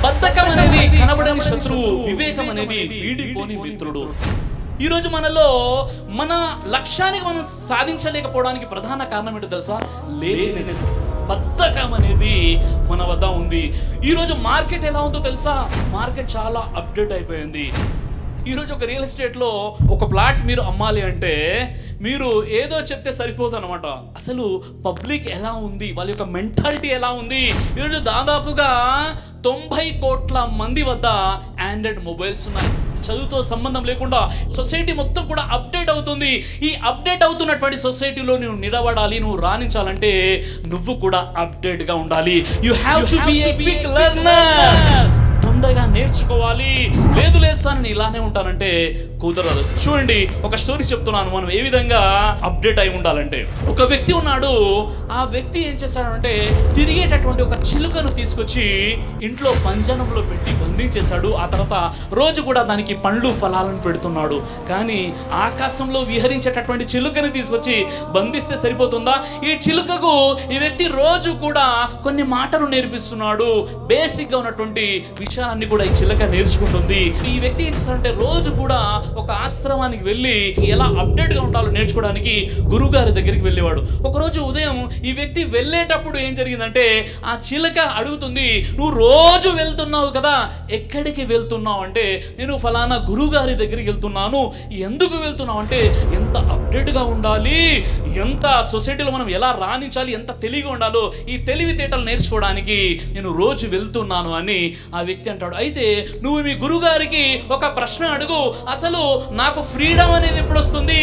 బద్ధకం అనేది కనబడని శత్రువు వివేకం అనేది వీడిపోని మిత్రుడు ఈరోజు మనలో మన లక్ష్యానికి మనం సాధించలేకపోవడానికి ప్రధాన కారణం ఏంటో తెలుసా లేజినెస్ బద్ధకం అనేది మన వద్ద ఉంది ఈరోజు మార్కెట్ ఎలా ఉందో తెలుసా మార్కెట్ చాలా అప్డేట్ అయిపోయింది ఈరోజు ఒక రియల్ ఎస్టేట్లో ఒక ప్లాట్ మీరు అమ్మాలి అంటే మీరు ఏదో చెప్తే సరిపోదు అనమాట అసలు పబ్లిక్ ఎలా ఉంది వాళ్ళ యొక్క మెంటాలిటీ ఎలా ఉంది ఈరోజు దాదాపుగా తొంభై కోట్ల మంది వద్ద ఆండ్రాయిడ్ మొబైల్స్ ఉన్నాయి చదువుతో సంబంధం లేకుండా సొసైటీ మొత్తం కూడా అప్డేట్ అవుతుంది ఈ అప్డేట్ అవుతున్నటువంటి సొసైటీలో నువ్వు నిలబడాలి నువ్వు రాణించాలంటే నువ్వు కూడా అప్డేట్గా ఉండాలి you have to be a quick learner తొందరగా నేర్చుకోవాలి లేదు లేదు సార్ నేను ఇలానే ఉంటానంటే కుదరదు చూడండి ఒక స్టోరీ చెప్తున్నాను మనం ఏ విధంగా అప్డేట్ అయి ఉండాలంటే ఒక వ్యక్తి ఉన్నాడు ఆ వ్యక్తి ఏం చేశాడంటే తిరిగేటటువంటి ఒక చిలుకను తీసుకొచ్చి ఇంట్లో పంజనంలో పెట్టి బంధించేశాడు ఆ తర్వాత రోజు కూడా దానికి పండ్లు ఫలాలను పెడుతున్నాడు కానీ ఆకాశంలో విహరించేటటువంటి చిలుకని తీసుకొచ్చి బంధిస్తే సరిపోతుందా ఈ చిలుకకు ఈ వ్యక్తి రోజు కూడా కొన్ని మాటలు నేర్పిస్తున్నాడు బేసిక్ గా ఉన్నటువంటి విషయాలన్నీ కూడా ఈ చిలక నేర్చుకుంటుంది ఈ వ్యక్తి ఏం చేస్తాడంటే రోజు కూడా ఒక ఆశ్రమానికి వెళ్ళి ఎలా అప్డేట్ గా ఉండాలో నేర్చుకోవడానికి గురువు గారి దగ్గరికి వెళ్ళేవాడు ఒక రోజు ఉదయం ఈ వ్యక్తి వెళ్ళేటప్పుడు ఏం జరిగిందంటే ఆ చిలక అడుగుతుంది నువ్వు రోజు వెళ్తున్నావు కదా ఎక్కడికి వెళ్తున్నావు అంటే నేను ఫలానా గురువు గారి దగ్గరికి వెళ్తున్నాను ఎందుకు వెళ్తున్నావు అంటే ఎంత అప్డేట్ గా ఉండాలి ఎంత సొసైటీలో మనం ఎలా రాణించాలి ఎంత తెలివిగా ఉండాలో ఈ తెలివితేటలు నేర్చుకోవడానికి నేను రోజు వెళ్తున్నాను అని ఆ వ్యక్తి అంటాడు అయితే నువ్వు మీ గురుగారికి ఒక ప్రశ్న అడుగు అసలు నాకు ఫ్రీడమ్ అనేది ఎప్పుడు వస్తుంది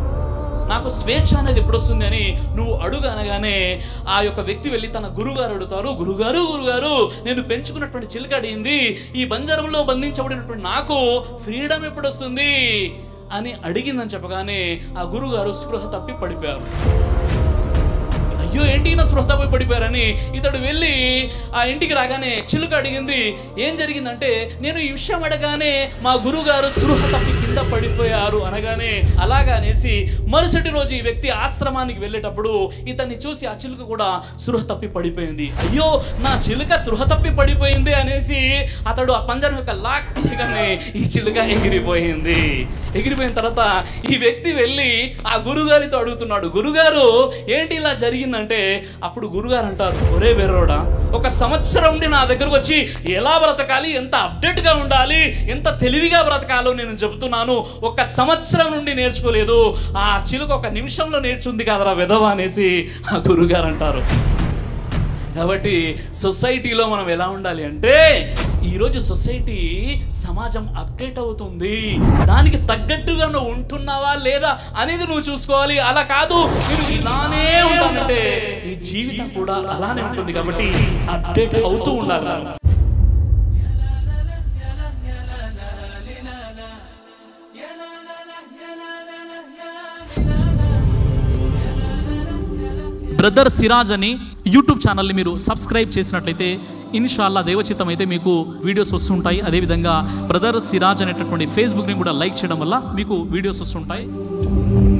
నాకు స్వేచ్ఛ అనేది ఎప్పుడు వస్తుంది అని నువ్వు అడుగు అనగానే ఆ యొక్క వ్యక్తి వెళ్ళి తన గురుగారు అడుగుతారు గురుగారు గురుగారు నేను పెంచుకున్నటువంటి చిలుక అడిగింది ఈ బంజరంలో బంధించబడినటువంటి నాకు ఫ్రీడమ్ ఎప్పుడు వస్తుంది అని అడిగిందని చెప్పగానే ఆ గురుగారు స్పృహ తప్పి పడిపోయారు అయ్యో ఏంటి నా స్పృహ తప్పి పడిపోయారని ఇతడు వెళ్ళి ఆ ఇంటికి రాగానే చిలుక అడిగింది ఏం జరిగిందంటే నేను ఈ విషయం అడగానే మా గురుగారు స్పృహ తప్పి కింద పడిపోయారు అనగానే అలాగా అనేసి మరుసటి రోజు ఈ వ్యక్తి ఆశ్రమానికి వెళ్ళేటప్పుడు ఇతన్ని చూసి ఆ చిలుక కూడా స్పృహ తప్పి పడిపోయింది అయ్యో నా చిలుక స్పృహ తప్పి పడిపోయింది అనేసి అతడు ఆ పంజరం యొక్క లాక్ తీయగానే ఈ చిలుక ఎగిరిపోయింది ఎగిరిపోయిన తర్వాత ఈ వ్యక్తి వెళ్ళి ఆ గురుగారితో అడుగుతున్నాడు గురుగారు ఏంటి ఇలా జరిగిందంటే అప్పుడు గురుగారు అంటారు ఒరే వెర్రోడా ఒక సంవత్సరం నుండి నా దగ్గరకు వచ్చి ఎలా బ్రతకాలి ఎంత అప్డేట్గా ఉండాలి ఎంత తెలివిగా బ్రతకాలో నేను చెబుతున్నాను ఒక సంవత్సరం నుండి నేర్చుకోలేదు ఆ చిలుక ఒక నిమిషంలో నేర్చుంది కదరా విధవ అనేసి ఆ గురుగారు అంటారు కాబట్టి సొసైటీలో మనం ఎలా ఉండాలి అంటే ఈరోజు సొసైటీ సమాజం అప్డేట్ అవుతుంది దానికి తగ్గట్టుగా నువ్వు ఉంటున్నావా లేదా అనేది నువ్వు చూసుకోవాలి అలా కాదు నేను ఇలానే ఉంటానంటే ఈ జీవితం కూడా అలానే ఉంటుంది కాబట్టి అప్డేట్ అవుతూ ఉండాలి మనం. బ్రదర్ సిరాజ్ అని యూట్యూబ్ ఛానల్ని మీరు సబ్స్క్రైబ్ చేసినట్లయితే ఇన్షాల్లా దేవచిత్తం అయితే మీకు వీడియోస్ వస్తుంటాయి అదేవిధంగా బ్రదర్ సిరాజ్ అనేటటువంటి ఫేస్బుక్ని కూడా లైక్ చేయడం వల్ల మీకు వీడియోస్ వస్తుంటాయి